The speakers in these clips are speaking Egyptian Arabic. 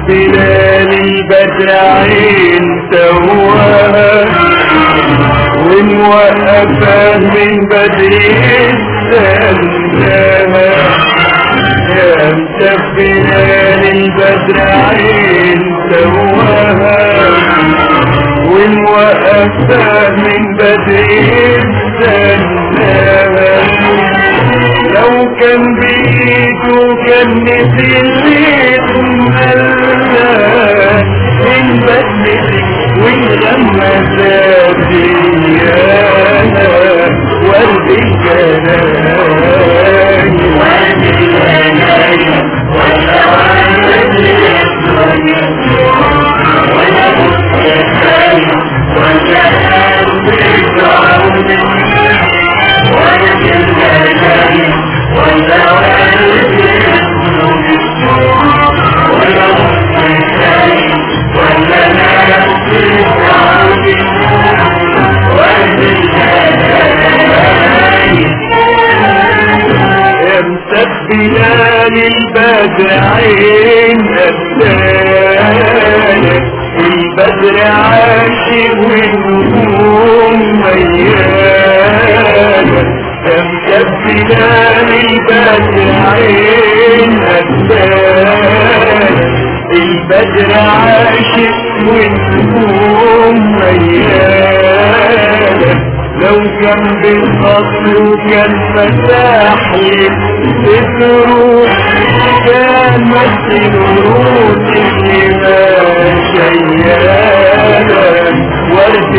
بلال البدر عين سواها ونوقفها من بدر استناها يا مسبلال البدر عين سواها ونوقفها من بدر استناها لو كان بيده كان نسيت ملا من بدري والغمة ذاتيانا ورد الجناي ورد الجناي ولا ورد الدنيا ولا مستحيل ولا قلب الكون ورد الجناي ولا ورد الدنيا ولا مستحيل ولا قلب الكون ورد الجناي مسبلان البدر عين أبدانا البدر عاشق والنجوم ميانا مسبلان البدر عين أبدانا البدر عاشق والنجوم ميانا لو كان بالقصر وكان مساح للروح كان مثل ورود الإيمان شيانا ورد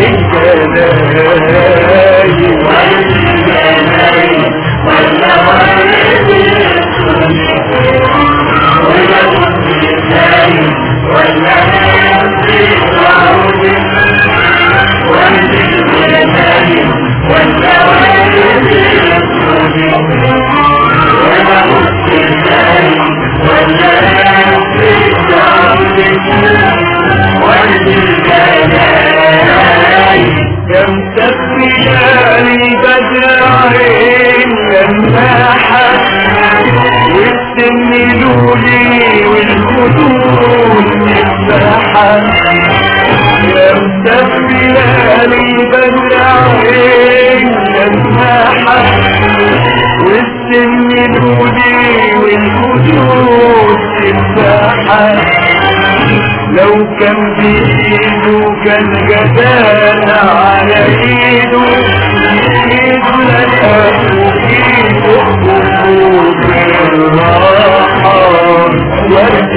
الجناي ورد الجناي ولا ورد الدنيا ولا مستحيل ولا قلب الكون ورد الجناي ولا ورد الدنيا ولا مستحيل ولا قلب الكون ورد الجناي كم تبيان البدر عين لماحة والسن لولي والخدود مساحة كم تبيان البدر عين لماحة والسن لولي والخدود مساحة لو كان بإيده كان جدانا على إيده إيده للأب وإيده خطوط الراحة ورد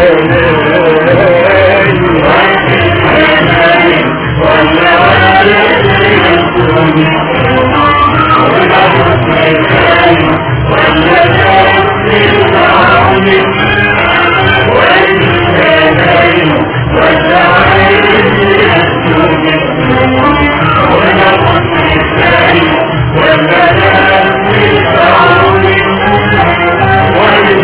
الجلال ورد الجناي ولا ورد الدنيا ولا مستحيل ولا قلب الكون ورد الجناي ولا ورد الدنيا ولا مستحيل ولا قلب الكون ورد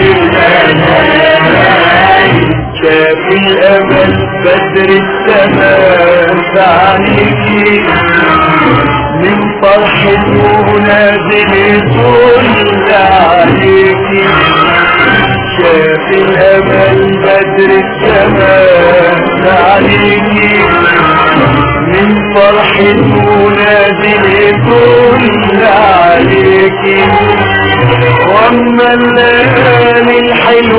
الجناي شاف الأمل بدر السماء عليكي من فرحة ونازل يطل عليكي شاف الأمل بدر السماء عليكي من فرحة ونازل يطل عليكي واما الليالي الحلوة